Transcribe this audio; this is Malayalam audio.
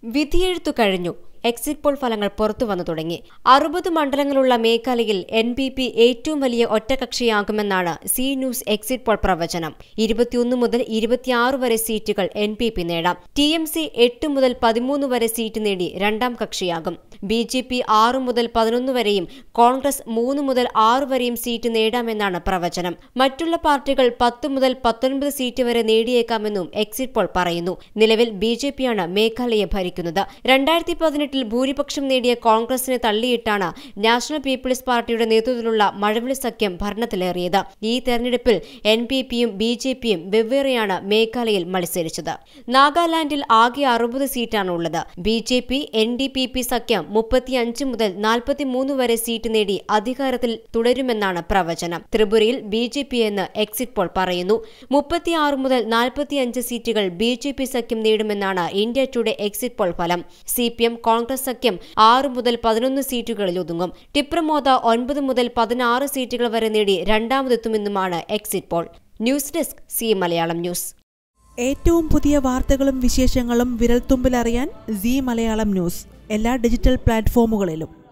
വിധിയെഴുത്തു കഴിഞ്ഞു എക്സിറ്റ് പോൾ ഫലങ്ങൾ പുറത്തു വന്നു തുടങ്ങി അറുപത് മണ്ഡലങ്ങളുള്ള മേഘാലയയിൽ എൻ പി പി ഏറ്റവും വലിയ ഒറ്റകക്ഷിയാകുമെന്നാണ് സി ന്യൂസ് എക്സിറ്റ് പോൾ പ്രവചനം ഇരുപത്തിയൊന്ന് മുതൽ ഇരുപത്തിയാറ് വരെ സീറ്റുകൾ എൻ പി പി നേടാം ടി എം സി എട്ട് മുതൽ പതിമൂന്ന് വരെ സീറ്റ് നേടി രണ്ടാം കക്ഷിയാകും ബി ജെ പി ആറ് മുതൽ പതിനൊന്ന് വരെയും കോൺഗ്രസ് മൂന്ന് മുതൽ ആറ് വരെയും സീറ്റ് നേടാമെന്നാണ് പ്രവചനം മറ്റുള്ള പാർട്ടികൾ പത്ത് മുതൽ പത്തൊൻപത് സീറ്റ് വരെ നേടിയേക്കാമെന്നും എക്സിറ്റ് പോൾ പറയുന്നു നിലവിൽ ബി ജെ പിയാണ് മേഘാലയ ഭരിക്കുന്നത് രണ്ടായിരത്തി പതിനെട്ടിൽ ഭൂരിപക്ഷം നേടിയ കോൺഗ്രസിനെ തള്ളിയിട്ടാണ് നാഷണൽ പീപ്പിൾസ് പാർട്ടിയുടെ നേതൃത്വത്തിലുള്ള മഴവിളി സഖ്യം ഭരണത്തിലേറിയത് ഈ തെരഞ്ഞെടുപ്പിൽ എൻ പി പിയും ബി ജെ പിയും വെവ്വേറെയാണ് മേഘാലയയിൽ മത്സരിച്ചത് നാഗാലാൻഡിൽ ആകെ അറുപത് സീറ്റാണ് ഉള്ളത് B J P N D P P സഖ്യം മുപ്പത്തിയഞ്ച് മുതൽ നാൽപ്പത്തിമൂന്ന് വരെ സീറ്റ് നേടി അധികാരത്തിൽ തുടരുമെന്നാണ് പ്രവചനം ത്രിപുരയിൽ ബി ജെ പി എന്ന് എക്സിറ്റ് പോൾ പറയുന്നു മുപ്പത്തിയാറ് മുതൽ നാൽപ്പത്തിയഞ്ച് സീറ്റുകൾ ബി ജെ പി സഖ്യം നേടുമെന്നാണ് ഇന്ത്യ ടുഡേ എക്സിറ്റ് പോൾ ഫലം സി പി എം കോൺഗ്രസ് സഖ്യം ആറ് മുതൽ പതിനൊന്ന് സീറ്റുകളിൽ ഒതുങ്ങും ടിപ്രമോദ ഒൻപത് മുതൽ പതിനാറ് സീറ്റുകൾ വരെ നേടി രണ്ടാമതെത്തുമെന്നുമാണ് exit poll news desk C Malayalam news ഏറ്റവും പുതിയ വാർത്തകളും വിശേഷങ്ങളും വിരൽത്തുമ്പിലറിയാൻ സി മലയാളം ന്യൂസ് എല്ലാ ഡിജിറ്റൽ പ്ലാറ്റ്ഫോമുകളിലും